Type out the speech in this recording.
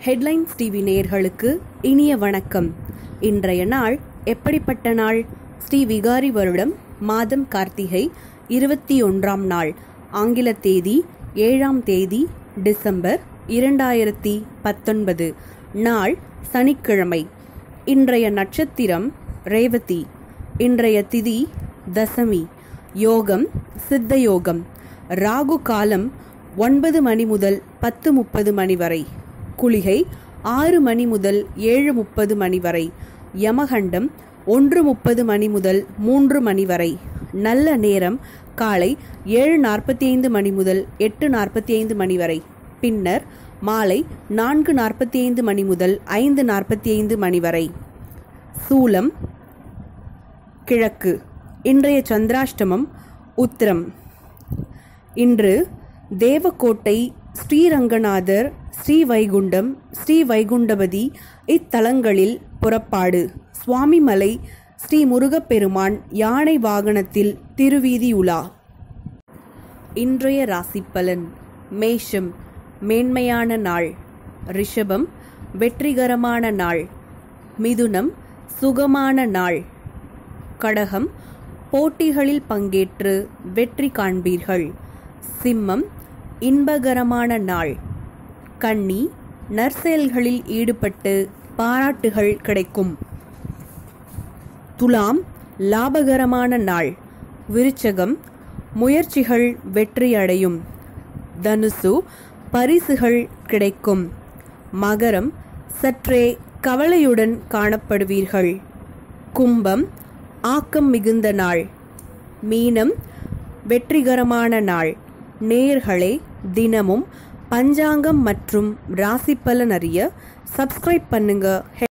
headlines TV நேயர்களுக்கு இனிய வணக்கம் இன்றைய நாள் எப்படிப்பட்ட நாள் ஸ்ரீ விகாரி வருடம் மாதம் கார்த்திகை இருபத்தி ஒன்றாம் நாள் ஆங்கில தேதி ஏழாம் தேதி டிசம்பர் இரண்டாயிரத்தி பத்தொன்பது நாள் சனிக்கிழமை இன்றைய நட்சத்திரம் ரேவதி இன்றைய திதி தசமி யோகம் சித்த யோகம் ராகு காலம் ஒன்பது மணி முதல் பத்து முப்பது மணி வரை குளிகை ஆறு மணி முதல் ஏழு முப்பது மணி வரை யமகண்டம் ஒன்று முப்பது மணி முதல் மூன்று மணி வரை நல்ல நேரம் காலை ஏழு நாற்பத்தி ஐந்து மணி முதல் எட்டு நாற்பத்தி ஐந்து மணி வரை பின்னர் மாலை நான்கு நாற்பத்தி ஐந்து மணி முதல் ஐந்து நாற்பத்தி ஐந்து மணி வரை சூலம் கிழக்கு இன்றைய சந்திராஷ்டமம் உத்திரம் இன்று தேவக்கோட்டை ஸ்ரீரங்கநாதர் ஸ்ரீ வைகுண்டம் ஸ்ரீ வைகுண்டபதி இத்தலங்களில் புறப்பாடு சுவாமிமலை ஸ்ரீ முருகப்பெருமான் யானை வாகனத்தில் திருவீதி உலா இன்றைய ராசிப்பலன் மேஷம் மேன்மையான நாள் ரிஷபம் வெற்றிகரமான நாள் மிதுனம் சுகமான நாள் கடகம் போட்டிகளில் பங்கேற்று வெற்றி காண்பீர்கள் சிம்மம் இன்பகரமான நாள் கன்னி நற்செயல்களில் ஈடுபட்டு பாராட்டுகள் கிடைக்கும் துலாம் லாபகரமான நாள் விருச்சகம் முயற்சிகள் வெற்றியடையும் தனுசு பரிசுகள் கிடைக்கும் மகரம் சற்றே கவலையுடன் காணப்படுவீர்கள் கும்பம் ஆக்கம் மிகுந்த நாள் மீனம் வெற்றிகரமான நாள் நேர்களே தினமும் பஞ்சாங்கம் மற்றும் ராசி பலன் அறிய சப்ஸ்கிரைப் பண்ணுங்க